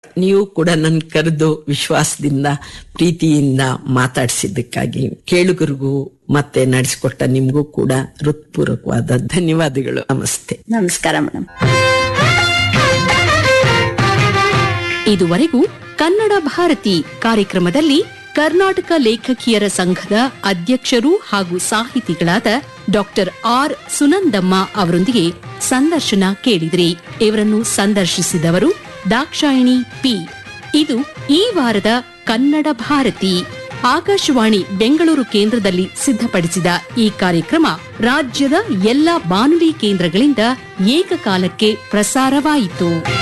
ನೀವು ಕೂಡ ನನ್ ಕರೆದು ವಿಶ್ವಾಸದಿಂದ ಪ್ರೀತಿಯಿಂದ ಮಾತಾಡಿಸಿದ್ದಕ್ಕಾಗಿ ಕೇಳುಗರಿಗೂ ಮತ್ತೆ ನಡೆಸಿಕೊಟ್ಟ ನಿಮ್ಗೂ ಕೂಡ ಹೃತ್ಪೂರ್ವಕವಾದ ಧನ್ಯವಾದಗಳು ನಮಸ್ತೆ ನಮಸ್ಕಾರ ಮೇಡಮ್ ಇದುವರೆಗೂ ಕನ್ನಡ ಭಾರತಿ ಕಾರ್ಯಕ್ರಮದಲ್ಲಿ ಕರ್ನಾಟಕ ಲೇಖಕಿಯರ ಸಂಘದ ಅಧ್ಯಕ್ಷರು ಹಾಗೂ ಸಾಹಿತಿಗಳಾದ ಡಾಕ್ಟರ್ ಆರ್ ಸುನಂದಮ್ಮ ಅವರೊಂದಿಗೆ ಸಂದರ್ಶನ ಕೇಳಿದ್ರಿ ಇವರನ್ನು ಸಂದರ್ಶಿಸಿದವರು ದಾಕ್ಷಾಯಿಣಿ ಪಿ ಇದು ಈ ವಾರದ ಕನ್ನಡ ಭಾರತಿ ಆಕಾಶವಾಣಿ ಬೆಂಗಳೂರು ಕೇಂದ್ರದಲ್ಲಿ ಸಿದ್ಧಪಡಿಸಿದ ಈ ಕಾರ್ಯಕ್ರಮ ರಾಜ್ಯದ ಎಲ್ಲಾ ಬಾನುಲಿ ಕೇಂದ್ರಗಳಿಂದ ಏಕಕಾಲಕ್ಕೆ ಪ್ರಸಾರವಾಯಿತು